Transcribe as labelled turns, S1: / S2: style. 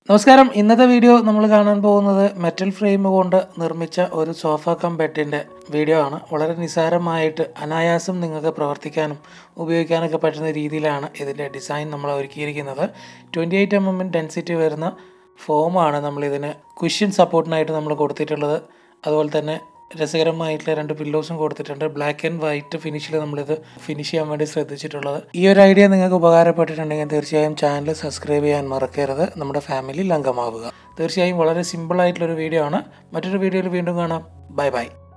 S1: നമസ്കാരം ഇന്നത്തെ വീഡിയോ നമ്മൾ കാണാൻ പോകുന്നത് മെറ്റൽ ഫ്രെയിം കൊണ്ട് നിർമ്മിച്ച ഒരു സോഫ കം ബെഡിൻ്റെ വീഡിയോ ആണ് വളരെ നിസ്സാരമായിട്ട് അനായാസം നിങ്ങൾക്ക് പ്രവർത്തിക്കാനും ഉപയോഗിക്കാനൊക്കെ പറ്റുന്ന രീതിയിലാണ് ഇതിൻ്റെ ഡിസൈൻ നമ്മൾ ഒരുക്കിയിരിക്കുന്നത് ട്വൻറ്റി എയ്റ്റ് എം എമ്മിൻ ഡെൻസിറ്റി വരുന്ന ഫോമാണ് നമ്മളിതിന് കുഷ്യൻ സപ്പോർട്ടിനായിട്ട് നമ്മൾ കൊടുത്തിട്ടുള്ളത് അതുപോലെ തന്നെ രസകരമായിട്ടുള്ള രണ്ട് പില്ലോസും കൊടുത്തിട്ടുണ്ട് ബ്ലാക്ക് ആൻഡ് വൈറ്റ് ഫിനിഷിൽ നമ്മളിത് ഫിനിഷ് ചെയ്യാൻ വേണ്ടി ശ്രദ്ധിച്ചിട്ടുള്ളത് ഈ ഒരു ഐഡിയ നിങ്ങൾക്ക് ഉപകാരപ്പെട്ടിട്ടുണ്ടെങ്കിൽ തീർച്ചയായും ചാനൽ സബ്സ്ക്രൈബ് ചെയ്യാൻ മറക്കരുത് നമ്മുടെ ഫാമിലിയിൽ അംഗമാവുക തീർച്ചയായും വളരെ സിമ്പിൾ ആയിട്ടുള്ളൊരു വീഡിയോ ആണ് മറ്റൊരു വീഡിയോയിൽ വീണ്ടും കാണാം ബൈ ബൈ